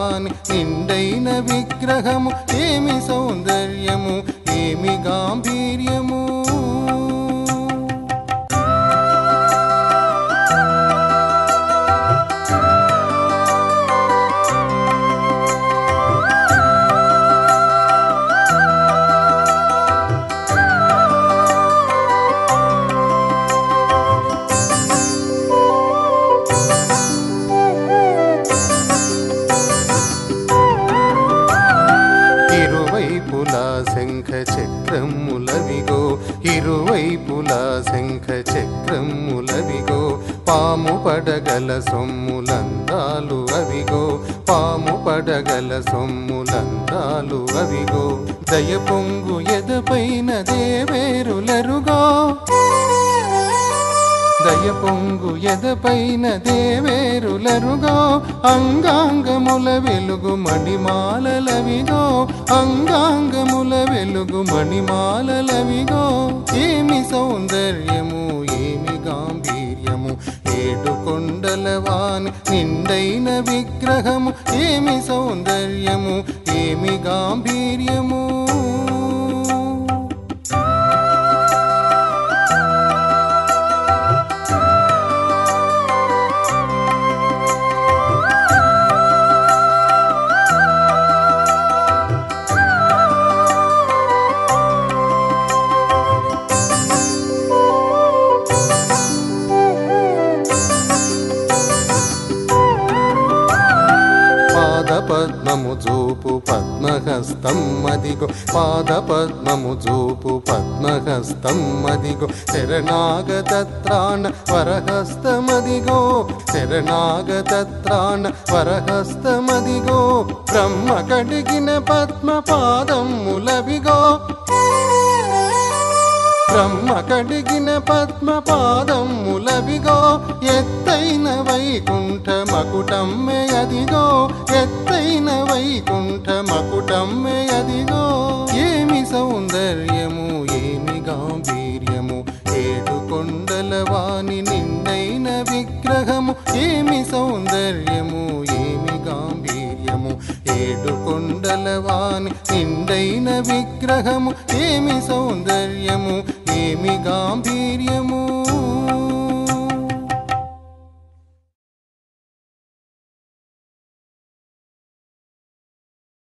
వాని నిండైన విగ్రహము ఏమి సౌందర్యము ఏమి గాంభీర్యము ఇరువైపులా శంఖ చక్రములవిగో ఇరువైపులా శంఖ చక్రములవిగో పాము పడగల సొమ్ములందాలు అవిగో పాము పడగల సొమ్ములందాలు అవిగో దయ పొంగు ఎదపైన దేవేరులరుగో దయ పొంగు ఎదపైన దేవేరులరుగో అంగాంగముల వెలుగు మణిమాలలవిగో అంగాంగముల వెలుగు మణిమాలలవిగో ఏమి సౌందర్యము ఏమి గాంభీర్యము ఏడు కొండల వాని నిండైన విగ్రహము ఏమి సౌందర్యము ఏమి గాంభీర్యము పాద పద్మము చూపు పద్మహస్తం మదిగో పాద పద్మము చూపు పద్మహస్తం మదిగో శరణాగతత్రాణ వరహస్తమదిగో శరణాగతత్రాణ వరహస్తమదిగో బ్రహ్మ కడిగిన పద్మ పాదములవిగో బ్రహ్మ కడిగిన పద్మ పాదములవిగో ఎత్తైన వైకుంఠ మకుటమ్మె అదిగో ఎత్తైన వైకుంఠ మకుటమ్మె అదిగో ఏమి సౌందర్యము ఏమి గాంభీర్యము ఏడు కొండల వాని నిండైన విగ్రహము ఏమి సౌందర్యము ఏమి గాంభీర్యము ఏడు కొండల వాని నిండైన విగ్రహము ఏమి సౌందర్యము ఏమి గాంభీర్యము